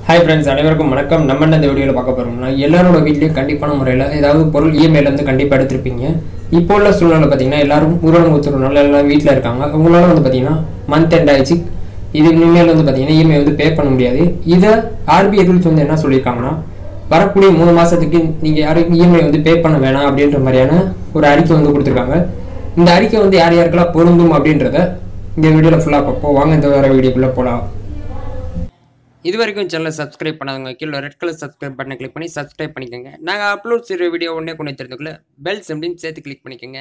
hi friends அனைவருக்கும் வணக்கம் நம்ம என்ன இந்த வீடியோவில் பார்க்க போகிறோம்னா எல்லாரோட வீட்லேயும் கண்டிப்பான முறையில் ஏதாவது பொருள் இஎம்ஐல இருந்து கண்டிப்பாக எடுத்திருப்பீங்க இப்போ உள்ள சூழ்நிலை பார்த்தீங்கன்னா எல்லாரும் ஊரடங்கு ஒத்துறதுனால எல்லாம் வீட்டில் இருக்காங்க அவங்களால வந்து பார்த்தீங்கன்னா மந்த் எண்ட் ஆயிடுச்சு இது இனிமேல் வந்து பார்த்தீங்கன்னா இஎம்ஐ வந்து பே பண்ண முடியாது இதை ஆர்பிஐ ரூல்ஸ் வந்து என்ன சொல்லியிருக்காங்கன்னா வரக்கூடிய மூணு மாதத்துக்கு நீங்கள் யாரும் இஎம்ஐ வந்து பே பண்ண வேணாம் அப்படின்ற மாதிரியான ஒரு அறிக்கை வந்து கொடுத்துருக்காங்க இந்த அறிக்கை வந்து யார் யாருக்கெல்லாம் பொருந்தும் அப்படின்றத இந்த வீடியோவில் ஃபுல்லாக பார்ப்போம் வாங்க இந்த வேறு வீடியோக்குள்ளே போகலாம் இது வரைக்கும் சேனலை சப்ஸ்கிரைப் பண்ணாதவங்க கீழே ரெட் கலர் சப்ஸ்கிரைப் பட்டனை கிளிக் பண்ணி சப்ஸ்கிரைப் பண்ணிக்கோங்க நாங்கள் அப்லோட் செய்கிற வீடியோ உடனே கொண்டு தெரிஞ்சுக்கல பெல் சிம்லையும் சேர்த்து கிளிக் பண்ணிக்கோங்க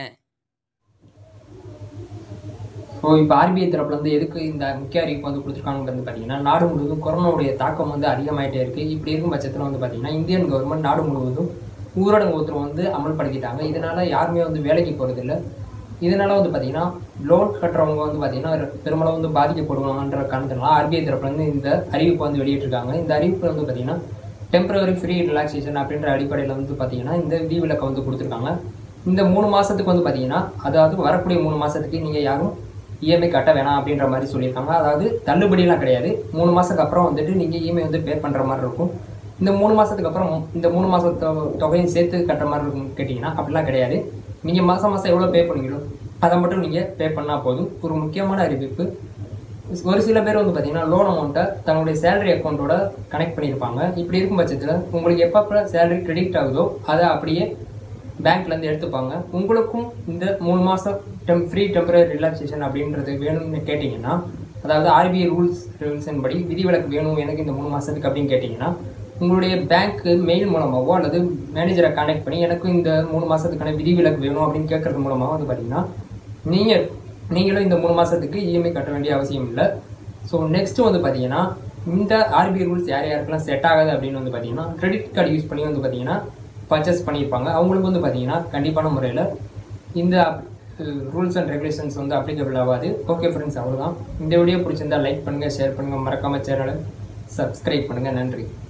ஸோ இப்போ ஆர்பிஐ தரப்புல வந்து எதுக்கு இந்த முக்கிய அறிவிப்பு வந்து கொடுத்துருக்காங்கன்னு வந்து பார்த்தீங்கன்னா நாடு முழுவதும் கொரோனாவுடைய தாக்கம் வந்து அதிகமாயிட்டே இருக்கு இப்படி இருக்கும் பட்சத்தில் வந்து பார்த்தீங்கன்னா இந்தியன் கவர்மெண்ட் நாடு முழுவதும் ஊரடங்கு உத்தரவு வந்து அமல்படுத்திட்டாங்க இதனால யாருமே வந்து வேலைக்கு போகிறதில்ல இதனால வந்து பார்த்தீங்கன்னா லோன் கட்டுறவங்க வந்து பார்த்தீங்கன்னா பெருமளவு வந்து பாதிக்கப்படுவாங்கன்ற காரணத்தினால ஆர்பிஐ தரப்புல இருந்து இந்த அறிவிப்பு வந்து வெளியிட்டிருக்காங்க இந்த அறிவிப்பு வந்து பார்த்தீங்கன்னா டெம்பரவரி ஃப்ரீ ரிலாக்ஸேஷன் அப்படின்ற அடிப்படையில் வந்து பார்த்தீங்கன்னா இந்த விதிவிலக்கை வந்து கொடுத்துருக்காங்க இந்த மூணு மாதத்துக்கு வந்து பார்த்தீங்கன்னா அதாவது வரக்கூடிய மூணு மாதத்துக்கு நீங்கள் யாரும் இஎம்ஐ கட்ட வேணாம் அப்படின்ற மாதிரி சொல்லியிருக்காங்க அதாவது தள்ளுபடியெல்லாம் கிடையாது மூணு மாதத்துக்கு அப்புறம் வந்துட்டு நீங்கள் இஎம்ஐ வந்து பே பண்ணுற மாதிரி இருக்கும் இந்த மூணு மாதத்துக்கு அப்புறம் இந்த மூணு மாத தொகையும் சேர்த்து கட்டுற மாதிரி இருக்கும் கேட்டிங்கன்னா அப்படிலாம் கிடையாது நீங்கள் மாதம் மாதம் எவ்வளோ பே பண்ணுவீங்களோ அதை மட்டும் நீங்கள் பே பண்ணால் போதும் ஒரு முக்கியமான அறிவிப்பு ஒரு சில பேர் வந்து பார்த்தீங்கன்னா லோன் அமௌண்ட்டை தன்னுடைய சேலரி அக்கௌண்ட்டோட கனெக்ட் பண்ணியிருப்பாங்க இப்படி இருக்கும் பட்சத்தில் உங்களுக்கு எப்பப்போ சேலரி கிரெடிட் ஆகுதோ அதை அப்படியே பேங்க்லேருந்து எடுத்துப்பாங்க உங்களுக்கும் இந்த மூணு மாதம் டெம் ஃப்ரீ டெம்பரரி ரிலாக்ஸேஷன் அப்படின்றது வேணும்னு கேட்டிங்கன்னா அதாவது ஆர்பிஐ ரூல்ஸ் ரெகுலேஷன் படி விதிவிலக்கு வேணும் எனக்கு இந்த மூணு மாதத்துக்கு அப்படின்னு கேட்டிங்கன்னா உங்களுடைய பேங்க்கு மெயில் மூலமாகவோ அல்லது மேனேஜரை கான்டாக்ட் பண்ணி எனக்கு இந்த மூணு மாதத்துக்கான விதிவிலக்கு வேணும் அப்படின்னு கேட்கறது மூலமாக வந்து பார்த்தீங்கன்னா நீங்கள் நீங்களும் இந்த மூணு மாதத்துக்கு இஎம்ஐ கட்ட வேண்டிய அவசியம் இல்லை ஸோ நெக்ஸ்ட் வந்து பார்த்தீங்கன்னா இந்த ஆர்பிஐ ரூல்ஸ் யார் யாருக்கெல்லாம் செட் ஆகாது அப்படின்னு வந்து பார்த்தீங்கன்னா கிரெடிட் கார்டு யூஸ் பண்ணி வந்து பார்த்தீங்கன்னா பர்ச்சேஸ் பண்ணியிருப்பாங்க அவங்களுக்கு வந்து பார்த்தீங்கன்னா கண்டிப்பான முறையில் இந்த ரூல்ஸ் அண்ட் ரெகுலேஷன்ஸ் வந்து அப்ளிகபிள் ஆகாது ஓகே ஃப்ரெண்ட்ஸ் அவ்வளோதான் இந்த வீடியோ பிடிச்சிருந்தா லைக் பண்ணுங்கள் ஷேர் பண்ணுங்கள் மறக்காமல் சேனலை சப்ஸ்கிரைப் பண்ணுங்கள் நன்றி